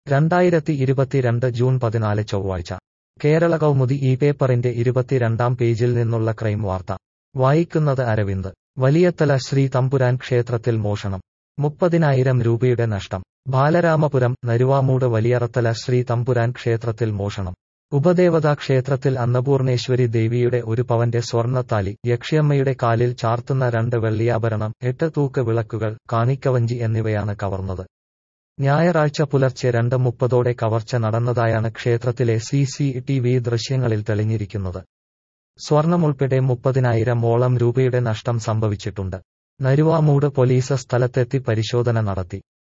രണ്ടായിരത്തി ഇരുപത്തിരണ്ട് ജൂൺ പതിനാല് ചൊവ്വാഴ്ച കേരള കൗമുദി ഈ പേപ്പറിന്റെ ഇരുപത്തിരണ്ടാം പേജിൽ നിന്നുള്ള ക്രൈം വാർത്ത വായിക്കുന്നത് അരവിന്ദ് വലിയത്തല ശ്രീ തമ്പുരാൻ ക്ഷേത്രത്തിൽ മോഷണം മുപ്പതിനായിരം രൂപയുടെ നഷ്ടം ബാലരാമപുരം നരുവാമൂട് വലിയറത്തല ശ്രീ തമ്പുരാൻ ക്ഷേത്രത്തിൽ മോഷണം ഉപദേവതാ ക്ഷേത്രത്തിൽ അന്നപൂർണേശ്വരി ദേവിയുടെ ഒരു പവന്റെ സ്വർണ്ണത്താലി യക്ഷിയമ്മയുടെ കാലിൽ ചാർത്തുന്ന രണ്ട് വെള്ളിയാഭരണം എട്ട് തൂക്ക് വിളക്കുകൾ കാണിക്കവഞ്ചി എന്നിവയാണ് കവർന്നത് ഞായറാഴ്ച പുലർച്ചെ രണ്ട് മുപ്പതോടെ കവർച്ച നടന്നതായാണ് ക്ഷേത്രത്തിലെ സി സി ടി വി ദൃശ്യങ്ങളിൽ തെളിഞ്ഞിരിക്കുന്നത് സ്വർണമുൾപ്പെടെ മുപ്പതിനായിരം ഓളം രൂപയുടെ നഷ്ടം സംഭവിച്ചിട്ടുണ്ട് നരുവാമൂട് പോലീസ് സ്ഥലത്തെത്തി പരിശോധന നടത്തി